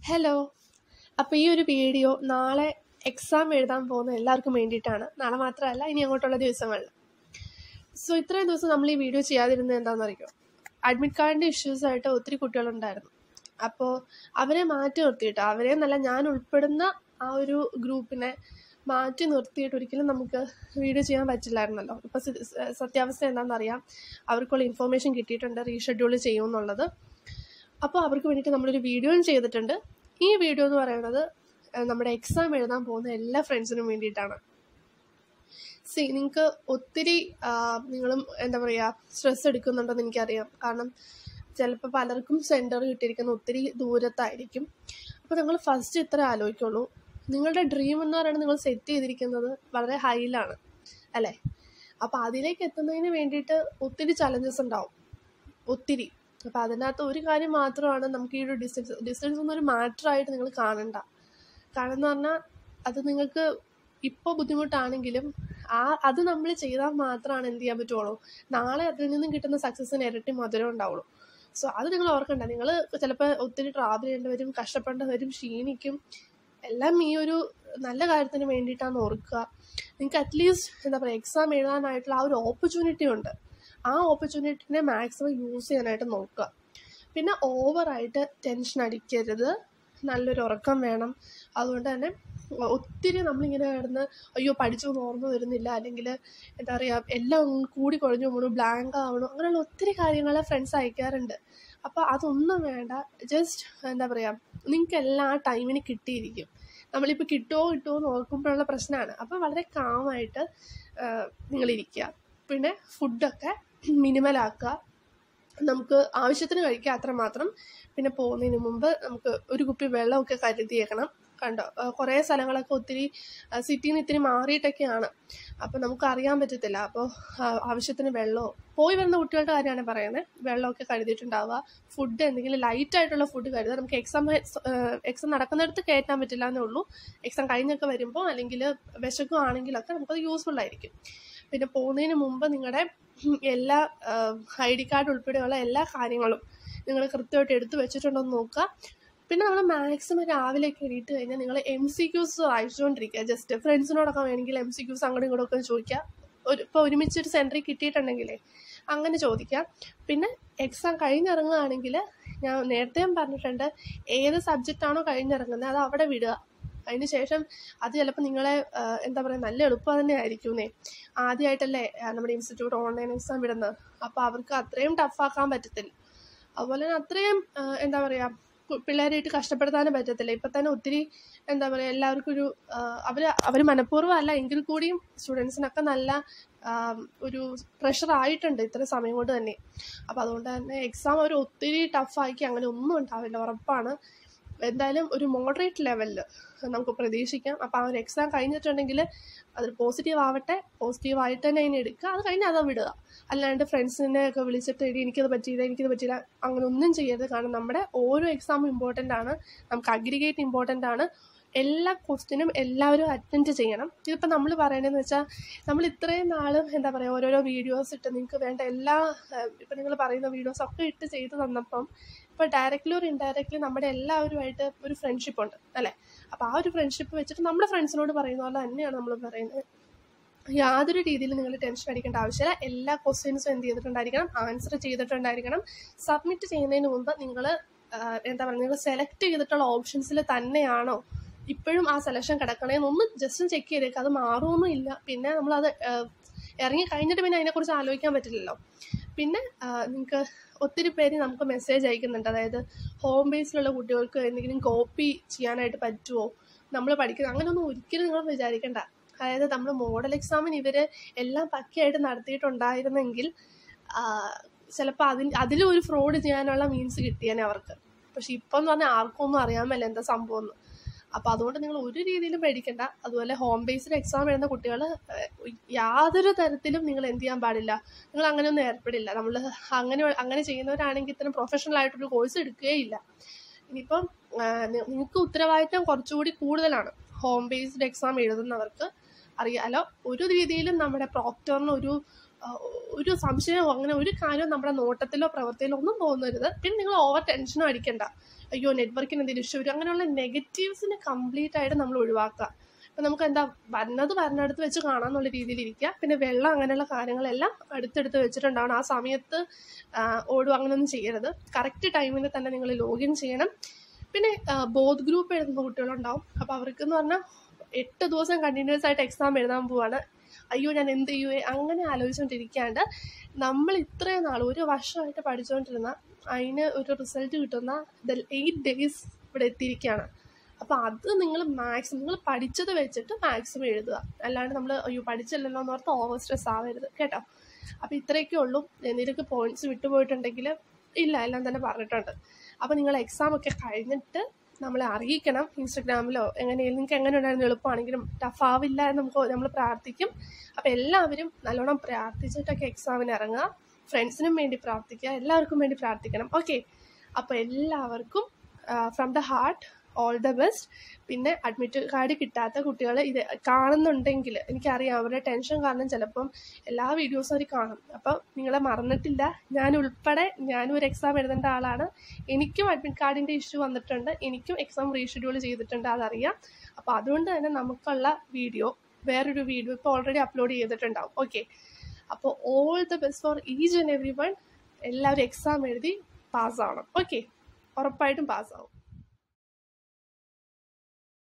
hello അപ്പോൾ ഈ ഒരു വീഡിയോ നാളെ എക്സാം എഴുതാൻ പോകുന്ന എല്ലാവർക്കും വേണ്ടിയിട്ടാണ് നാളെ മാത്രമല്ല ഇനി അങ്ങോട്ടുള്ള ദിവസങ്ങളിൽ സോ ഇത്രയും ദിവസം നമ്മൾ ഈ വീഡിയോ ചെയ്യാതിരുന്നത് എന്താണെന്നറിയോ അഡ്മിറ്റ് കാർഡിൻ്റെ ഇഷ്യൂസ് ആയിട്ട് ഒത്തിരി കുട്ടികളുണ്ടായിരുന്നു അപ്പോൾ അവരെ മാറ്റി നിർത്തിയിട്ട് അവരെ എന്നല്ല ഞാൻ ഉൾപ്പെടുന്ന ആ ഒരു ഗ്രൂപ്പിനെ മാറ്റി നിർത്തിയിട്ട് ഒരിക്കലും നമുക്ക് വീഡിയോ ചെയ്യാൻ പറ്റില്ലായിരുന്നല്ലോ ഇപ്പോൾ സത്യാവസ്ഥ എന്താണെന്നറിയാം അവർക്കുള്ള ഇൻഫർമേഷൻ കിട്ടിയിട്ടുണ്ട് റീഷെഡ്യൂൾ ചെയ്യുമെന്നുള്ളത് അപ്പോൾ അവർക്ക് വേണ്ടിയിട്ട് നമ്മളൊരു വീഡിയോയും ചെയ്തിട്ടുണ്ട് ഈ വീഡിയോ എന്ന് പറയുന്നത് ഏഹ് നമ്മുടെ എക്സാം എഴുതാൻ പോകുന്ന എല്ലാ ഫ്രണ്ട്സിനും വേണ്ടിയിട്ടാണ് സി നിങ്ങൾക്ക് ഒത്തിരി നിങ്ങളും എന്താ പറയുക സ്ട്രെസ് എടുക്കുന്നുണ്ടെന്ന് എനിക്കറിയാം കാരണം ചിലപ്പോൾ പലർക്കും സെൻറ്റർ കിട്ടിയിരിക്കുന്ന ഒത്തിരി ദൂരത്തായിരിക്കും അപ്പോൾ നിങ്ങൾ ഫസ്റ്റ് ഇത്ര ആലോചിക്കുള്ളൂ നിങ്ങളുടെ ഡ്രീം എന്ന് പറയുന്നത് നിങ്ങൾ സെറ്റ് ചെയ്തിരിക്കുന്നത് വളരെ ഹൈയിലാണ് അല്ലേ അപ്പോൾ അതിലേക്ക് എത്തുന്നതിന് വേണ്ടിയിട്ട് ഒത്തിരി ചലഞ്ചസ് ഉണ്ടാവും ഒത്തിരി അപ്പം അതിനകത്ത് ഒരു കാര്യം മാത്രമാണ് നമുക്ക് ഈ ഒരു ഡിസ്റ്റൻസ് ഡിസ്റ്റൻസ് ഒന്നും ഒരു മാറ്ററായിട്ട് നിങ്ങൾ കാണണ്ട കാരണം എന്ന് പറഞ്ഞാൽ അത് നിങ്ങൾക്ക് ഇപ്പോൾ ബുദ്ധിമുട്ടാണെങ്കിലും ആ അത് നമ്മൾ ചെയ്താൽ മാത്രമാണ് എന്ത് ചെയ്യാൻ പറ്റുള്ളൂ നാളെ അതിൽ നിന്നും കിട്ടുന്ന സക്സസ്സിന് ഇരട്ടി മധുരം ഉണ്ടാവുള്ളൂ സോ അത് നിങ്ങൾ ഓർക്കണ്ട നിങ്ങൾ ചിലപ്പോൾ ഒത്തിരി ട്രാവൽ ചെയ്യേണ്ടി വരും കഷ്ടപ്പെടേണ്ടി വരും ക്ഷീണിക്കും എല്ലാം ഈ ഒരു നല്ല കാര്യത്തിന് വേണ്ടിയിട്ടാണ് ഓർക്കുക നിങ്ങൾക്ക് അറ്റ്ലീസ്റ്റ് എന്താ പറയുക എക്സാം എഴുതാനായിട്ടുള്ള ആ ഒരു ഓപ്പർച്യൂണിറ്റി ഉണ്ട് ആ ഓപ്പർച്യൂണിറ്റിനെ മാക്സിമം യൂസ് ചെയ്യാനായിട്ട് നോക്കുക പിന്നെ ഓവറായിട്ട് ടെൻഷൻ അടിക്കരുത് നല്ലൊരു ഉറക്കം വേണം അതുകൊണ്ട് തന്നെ ഒത്തിരി നമ്മളിങ്ങനെ കിടന്ന് അയ്യോ പഠിച്ചൊന്നും ഓർമ്മ വരുന്നില്ല അല്ലെങ്കിൽ എന്താ പറയുക എല്ലാം കൂടി കുഴഞ്ഞു പോകണു ബ്ലാങ്ക് ആവണു അങ്ങനെയുള്ള ഒത്തിരി കാര്യങ്ങൾ ഫ്രണ്ട്സ് അയക്കാറുണ്ട് അപ്പോൾ അതൊന്നും വേണ്ട ജസ്റ്റ് എന്താ പറയുക നിങ്ങൾക്ക് എല്ലാം ആ ടൈമിന് കിട്ടിയിരിക്കും നമ്മളിപ്പോൾ കിട്ടുമോ കിട്ടുമോ എന്ന് ഓർക്കുമ്പോഴുള്ള പ്രശ്നമാണ് അപ്പോൾ വളരെ കാമായിട്ട് നിങ്ങളിരിക്കുക പിന്നെ ഫുഡൊക്കെ മിനിമലാക്കുക നമുക്ക് ആവശ്യത്തിന് കഴിക്കുക അത്രമാത്രം പിന്നെ പോകുന്നതിന് മുമ്പ് നമുക്ക് ഒരു കുപ്പി വെള്ളമൊക്കെ കരുതിയേക്കണം കണ്ടോ കുറേ സ്ഥലങ്ങളൊക്കെ ഒത്തിരി സിറ്റിയിൽ നിന്ന് ഇത്തിരി മാറിയിട്ടൊക്കെയാണ് അപ്പോൾ നമുക്ക് അറിയാൻ പറ്റത്തില്ല അപ്പോൾ ആവശ്യത്തിന് വെള്ളമോ പോയി വരുന്ന കുട്ടികളുടെ കാര്യമാണ് പറയുന്നത് വെള്ളമൊക്കെ കരുതിയിട്ടുണ്ടാവുക ഫുഡ് എന്തെങ്കിലും ലൈറ്റ് ആയിട്ടുള്ള ഫുഡ് കരുതുക നമുക്ക് എക്സാം എക്സാം നടക്കുന്നിടത്ത് കയറ്റാൻ പറ്റില്ല എന്നേ ഉള്ളൂ എക്സാം കഴിഞ്ഞൊക്കെ വരുമ്പോൾ അല്ലെങ്കിൽ വിശക്കുവാണെങ്കിലൊക്കെ നമുക്കത് യൂസ്ഫുൾ ആയിരിക്കും പിന്നെ പോകുന്നതിന് മുമ്പ് നിങ്ങളുടെ എല്ലാ ഐ ഡി കാർഡ് ഉൾപ്പെടെയുള്ള എല്ലാ കാര്യങ്ങളും നിങ്ങൾ കൃത്യമായിട്ട് എടുത്തു വെച്ചിട്ടുണ്ടോ എന്ന് നോക്കുക പിന്നെ നമ്മൾ മാക്സിമം രാവിലെയൊക്കെ എണീറ്റ് കഴിഞ്ഞാൽ നിങ്ങൾ എം സി ക്യൂസ് വായിച്ചുകൊണ്ടിരിക്കുക ജസ്റ്റ് ഫ്രണ്ട്സിനോടൊക്കെ വേണമെങ്കിൽ എം സി ക്യൂസ് അങ്ങോട്ടും ഇങ്ങോട്ടൊക്കെ ചോദിക്കുക ഒരു ഇപ്പോൾ ഒരുമിച്ച് ഒരു സെൻറ്ററിൽ കിട്ടിയിട്ടുണ്ടെങ്കിലേ അങ്ങനെ ചോദിക്കാം പിന്നെ എക്സാം കഴിഞ്ഞിറങ്ങുകയാണെങ്കിൽ ഞാൻ നേരത്തെ പറഞ്ഞിട്ടുണ്ട് ഏത് സബ്ജക്റ്റാണോ കഴിഞ്ഞിറങ്ങുന്നത് അത് അവിടെ വിടുക അതിന് ശേഷം അത് ചിലപ്പോൾ നിങ്ങളെ എന്താ പറയുക നല്ല എളുപ്പം തന്നെ ആയിരിക്കുന്നേ ആദ്യമായിട്ടല്ലേ നമ്മുടെ ഇൻസ്റ്റിറ്റ്യൂട്ട് ഓൺലൈൻ എക്സാം വിടുന്നത് അപ്പോൾ അവർക്ക് അത്രയും ടഫാക്കാൻ പറ്റത്തില്ല അതുപോലെ തന്നെ അത്രയും എന്താ പറയുക പിള്ളേരായിട്ട് കഷ്ടപ്പെടുത്താനും പറ്റത്തില്ല ഇപ്പം തന്നെ ഒത്തിരി എന്താ പറയുക എല്ലാവർക്കും ഒരു അവർ അവർ മനഃപൂർവ്വം അല്ല എങ്കിൽ കൂടിയും സ്റ്റുഡൻസിനൊക്കെ നല്ല ഒരു പ്രഷർ ആയിട്ടുണ്ട് ഇത്ര സമയം കൊണ്ട് തന്നെ അപ്പോൾ അതുകൊണ്ട് തന്നെ എക്സാം അവർ ഒത്തിരി ടഫാക്കി അങ്ങനെ ഒന്നും ഉണ്ടാവില്ല ഉറപ്പാണ് എന്തായാലും ഒരു മോഡറേറ്റ് ലെവലിൽ നമുക്ക് പ്രതീക്ഷിക്കാം അപ്പോൾ ആ ഒരു എക്സാം കഴിഞ്ഞിട്ടുണ്ടെങ്കിൽ അത് പോസിറ്റീവ് ആവട്ടെ പോസിറ്റീവ് ആയിട്ട് തന്നെ അതിനെ എടുക്കുക അത് കഴിഞ്ഞ് അത് വിടുക അല്ലാണ്ട് ഫ്രണ്ട്സിനെ ഒക്കെ വിളിച്ചിട്ട് എടി എനിക്കത് പറ്റിയില്ല എനിക്കത് പറ്റിയില്ല അങ്ങനെ ഒന്നും ചെയ്യരുത് കാരണം നമ്മുടെ ഓരോ എക്സാമും ഇമ്പോർട്ടൻ്റ് ആണ് നമുക്ക് അഗ്രിഗേറ്റ് ഇമ്പോർട്ടൻ്റ് ആണ് എല്ലാ ക്വസ്റ്റിനും എല്ലാവരും അറ്റൻഡ് ചെയ്യണം ഇതിപ്പോൾ നമ്മൾ പറയണതെന്ന് വെച്ചാൽ നമ്മൾ ഇത്രയും നാളും എന്താ പറയുക ഓരോരോ വീഡിയോസ് ഇട്ട് നിങ്ങൾക്ക് വേണ്ട എല്ലാ ഇപ്പം നിങ്ങൾ പറയുന്ന വീഡിയോസ് ഒക്കെ ഇട്ട് ചെയ്ത് തന്നപ്പം ഇപ്പോൾ ഡയറക്റ്റ്ലി ഒരു ഇൻഡയറക്റ്റ്ലി നമ്മുടെ എല്ലാവരുമായിട്ട് ഒരു ഫ്രണ്ട്ഷിപ്പ് ഉണ്ട് അല്ലേ അപ്പോൾ ആ ഒരു ഫ്രണ്ട്ഷിപ്പ് വെച്ചിട്ട് നമ്മുടെ ഫ്രണ്ട്സിനോട് പറയുന്ന പോലെ തന്നെയാണ് നമ്മൾ പറയുന്നത് യാതൊരു രീതിയിലും നിങ്ങൾ ടെൻഷൻ അടിക്കേണ്ട ആവശ്യമില്ല എല്ലാ ക്വസ്റ്റ്യൻസും എന്ത് ചെയ്തിട്ടുണ്ടായിരിക്കണം ആൻസർ ചെയ്തിട്ടുണ്ടായിരിക്കണം സബ്മിറ്റ് ചെയ്യുന്നതിന് മുമ്പ് നിങ്ങൾ എന്താ പറയുക നിങ്ങൾ സെലക്ട് ചെയ്തിട്ടുള്ള ഓപ്ഷൻസിൽ തന്നെയാണോ ഇപ്പോഴും ആ സെലക്ഷൻ കിടക്കണേന്ന് ഒന്ന് ജസ്റ്റ് ചെക്ക് ചെയ്തേക്കുക അത് മാറുമൊന്നും ഇല്ല പിന്നെ നമ്മളത് ഇറങ്ങി കഴിഞ്ഞിട്ട് പിന്നെ അതിനെക്കുറിച്ച് ആലോചിക്കാൻ പറ്റില്ലല്ലോ പിന്നെ നിങ്ങൾക്ക് ഒത്തിരി പേര് നമുക്ക് മെസ്സേജ് അയക്കുന്നുണ്ട് അതായത് ഹോം ബേസിലുള്ള കുട്ടികൾക്ക് എന്തെങ്കിലും കോപ്പി ചെയ്യാനായിട്ട് പറ്റുമോ നമ്മൾ പഠിക്കുന്നത് അങ്ങനെയൊന്നും ഒരിക്കലും നിങ്ങൾ വിചാരിക്കേണ്ട അതായത് നമ്മൾ മോഡൽ എക്സാമിന് ഇവർ എല്ലാം പക്കയായിട്ട് നടത്തിയിട്ടുണ്ടായിരുന്നെങ്കിൽ ചിലപ്പോൾ അതിൽ അതിലും ഒരു ഫ്രോഡ് ചെയ്യാനുള്ള മീൻസ് കിട്ടിയേനെ അവർക്ക് പക്ഷെ ഇപ്പം എന്ന് പറഞ്ഞാൽ ആർക്കും ഒന്നും അറിയാൻ മേല എന്താ സംഭവം എന്ന് അപ്പോൾ അതുകൊണ്ട് നിങ്ങൾ ഒരു രീതിയിലും പേടിക്കണ്ട അതുപോലെ ഹോം ബേസ്ഡ് എക്സാം എഴുതുന്ന കുട്ടികൾ യാതൊരു തരത്തിലും നിങ്ങൾ എന്ത് ചെയ്യാൻ പാടില്ല നിങ്ങൾ അങ്ങനെയൊന്നും ഏർപ്പെടില്ല നമ്മൾ അങ്ങനെ അങ്ങനെ ചെയ്യുന്നവരാണെങ്കിൽ ഇത്തരം പ്രൊഫഷണൽ ആയിട്ടൊരു കോഴ്സ് എടുക്കുകയില്ല ഇനിയിപ്പം നിങ്ങൾക്ക് ഉത്തരവാദിത്തം കുറച്ചുകൂടി കൂടുതലാണ് ഹോം ബേസ്ഡ് എക്സാം എഴുതുന്നവർക്ക് അറിയാലോ ഒരു രീതിയിലും നമ്മുടെ പ്രോക്ടറിന് ഒരു ആ, ഒരു സംശയമോ അങ്ങനെ ഒരു കാര്യവും നമ്മുടെ നോട്ടത്തിലോ പ്രവൃത്തിയിലോ ഒന്നും തോന്നരുത് പിന്നെ നിങ്ങൾ ഓവർ ടെൻഷനും അടിക്കണ്ട അയ്യോ നെറ്റ്വർക്കിന് എന്തെങ്കിലും ഇഷ്യൂ വരും അങ്ങനെയുള്ള നെഗറ്റീവ്സിനെ കംപ്ലീറ്റ് ആയിട്ട് നമ്മൾ ഒഴിവാക്കുക അപ്പം നമുക്ക് എന്താ വരുന്നത് വരുന്നിടത്ത് വെച്ച് കാണാന്നുള്ള രീതിയിൽ ഇരിക്കുക പിന്നെ വെള്ളം അങ്ങനെയുള്ള കാര്യങ്ങളെല്ലാം അടുത്തടുത്ത് വെച്ചിട്ടുണ്ടാവണം ആ സമയത്ത് ആ, ഓടുക അങ്ങനെയൊന്നും ചെയ്യരുത് കറക്റ്റ് ടൈമിൽ തന്നെ നിങ്ങൾ ലോഗിൻ ചെയ്യണം പിന്നെ ബോധ് ഗ്രൂപ്പ് എഴുതുന്ന കുട്ടികളുണ്ടാവും അപ്പോൾ അവർക്കെന്ന് പറഞ്ഞാൽ എട്ട് ദിവസം കണ്ടിന്യൂസ് ആയിട്ട് എക്സാം എഴുതാൻ പോവാണ് അയ്യോ ഞാൻ എന്ത് ചെയ്യുവേ അങ്ങനെ ആലോചിച്ചുകൊണ്ടിരിക്കാണ്ട് നമ്മൾ ഇത്രയും നാൾ ഒരു വർഷമായിട്ട് പഠിച്ചുകൊണ്ടിരുന്ന അതിന് ഒരു റിസൾട്ട് കിട്ടുന്ന എയ്റ്റ് ഡേയ്സ് ഇവിടെ എത്തിയിരിക്കുകയാണ് അപ്പോൾ അത് നിങ്ങൾ മാക്സിമം നിങ്ങൾ പഠിച്ചത് വെച്ചിട്ട് മാക്സിമം എഴുതുക അല്ലാണ്ട് നമ്മൾ അയ്യോ പഠിച്ചില്ലല്ലോ എന്ന് ഓർത്ത് ഓവർ സ്ട്രെസ് ആവരുത് കേട്ടോ അപ്പോൾ ഇത്രയൊക്കെ ഉള്ളൂ എന്തെങ്കിലുമൊക്കെ പോയിന്റ്സ് വിട്ടുപോയിട്ടുണ്ടെങ്കിൽ ഇല്ല എല്ലാം തന്നെ പറഞ്ഞിട്ടുണ്ട് അപ്പോൾ നിങ്ങൾ എക്സാം ഒക്കെ കഴിഞ്ഞിട്ട് നമ്മളെ അറിയിക്കണം ഇൻസ്റ്റഗ്രാമിലോ എങ്ങനെയും നിങ്ങൾക്ക് എങ്ങനെ ഉണ്ടായിരുന്നു എളുപ്പമാണെങ്കിലും ടഫ് ആവില്ല എന്ന് നമുക്ക് നമ്മൾ പ്രാർത്ഥിക്കും അപ്പോൾ എല്ലാവരും നല്ലോണം പ്രാർത്ഥിച്ചിട്ടൊക്കെ എക്സാമിന് ഇറങ്ങുക ഫ്രണ്ട്സിനും വേണ്ടി പ്രാർത്ഥിക്കുക എല്ലാവർക്കും വേണ്ടി പ്രാർത്ഥിക്കണം ഓക്കെ അപ്പോൾ എല്ലാവർക്കും from the heart all the best പിന്നെ അഡ്മിറ്റ് കാർഡ് കിട്ടാത്ത കുട്ടികൾ ഇത് കാണുന്നുണ്ടെങ്കിൽ എനിക്കറിയാം അവരുടെ ടെൻഷൻ കാരണം ചിലപ്പം എല്ലാ വീഡിയോസും അവർ കാണും അപ്പം നിങ്ങളെ മറന്നിട്ടില്ല ഞാൻ ഉൾപ്പെടെ ഞാനും ഒരു എക്സാം എഴുതേണ്ട ആളാണ് എനിക്കും അഡ്മിറ്റ് കാർഡിൻ്റെ ഇഷ്യൂ വന്നിട്ടുണ്ട് എനിക്കും എക്സാം റീഷെഡ്യൂൾ ചെയ്തിട്ടുണ്ട് അതറിയാം അപ്പോൾ അതുകൊണ്ട് തന്നെ നമുക്കുള്ള വീഡിയോ വേറൊരു വീഡിയോ ഇപ്പോൾ ഓൾറെഡി അപ്ലോഡ് ചെയ്തിട്ടുണ്ടാവും ഓക്കെ അപ്പോൾ all the best for each and every one എല്ലാവരും എക്സാം എഴുതി പാസ്സാവണം ഓക്കെ ഉറപ്പായിട്ടും പാസ്സാവും